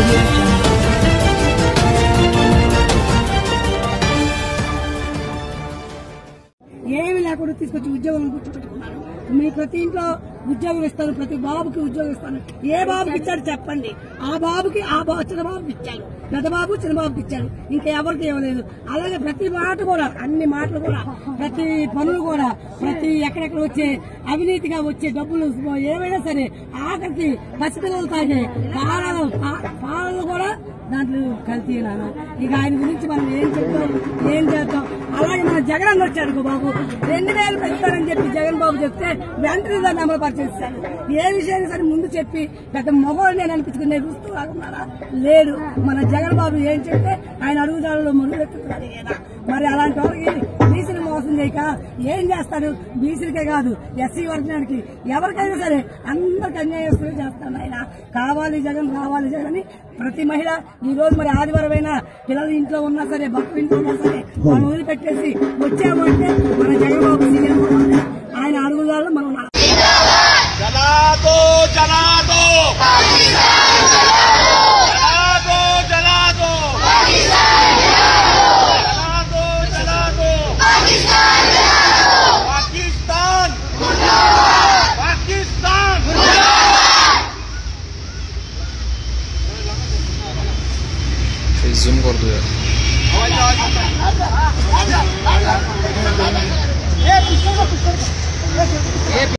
audio jungle. ఏమి లేకుండా తీసుకొచ్చి ఉద్యోగం గుర్తుపెట్టుకున్నాను మీ ప్రతి ఇంట్లో ఉద్యోగం ఇస్తాను ప్రతి బాబుకి ఉద్యోగం ఇస్తాను ఏ బాబుకి ఇచ్చాడు చెప్పండి ఆ బాబుకి ఆ బాబు చిన్న బాబుకి ఇచ్చాడు పెద్ద బాబు చిన్న బాబుకి ఇచ్చాడు ఇంకా ఎవరికి ఇవ్వలేదు అలాగే ప్రతి మాట కూడా అన్ని మాటలు కూడా ప్రతి పనులు కూడా ప్రతి ఎక్కడెక్కడ వచ్చే అవినీతిగా వచ్చే డబ్బులు ఏమైనా సరే ఆఖరికి పసిపిల్లలు తాగే పాలలు పాలలు కూడా దాంట్లో కల్తీ నాన్న ఇక ఆయన గురించి మనం ఏం చెప్తాం ఏం చేద్దాం అలాగే మన జగన్ అన్న వచ్చాడు బాబు రెండు వేలు పెంచుతారని చెప్పి జగన్ బాబు చెప్తే వెంటనే దాన్ని అమలు పరిచేస్తాను ఏ విషయాన్ని సరే ముందు చెప్పి పెద్ద మొగోడు నేను అనిపించుకునే రుస్తూ లాగున్నారా లేడు మన జగన్ బాబు ఏం చెప్తే ఆయన అడుగుదారులో మురుగులెత్తుతున్నారు ఈయన మరి అలాంటి వాళ్ళకి బీసీని మోసం చేయక ఏం చేస్తాడు బీసీలకే కాదు ఎస్సీ వర్గానికి ఎవరికైనా సరే అందరికి అన్యాయస్తులు చేస్తాడు ఆయన కావాలి జగన్ రావాలి జగన్ అని ప్రతి మహిళ ఈ రోజు మరి ఆదివారం అయినా పిల్లలు ఇంట్లో ఉన్నా సరే భక్తులు ఇంట్లో ఉన్నా సరే మనం వదిలిపెట్టేసి వచ్చాము అంటే మన జగన్ బాబు సీఎం అవ్వాలి. ఆయన అడుగుదారులు మనం నడవాలి. జనాదో జనాదో జనాదో జనాదో జనాదో జనాదో పాకిస్తాన్ పాకిస్తాన్ জুম কর দু आवाज आवाज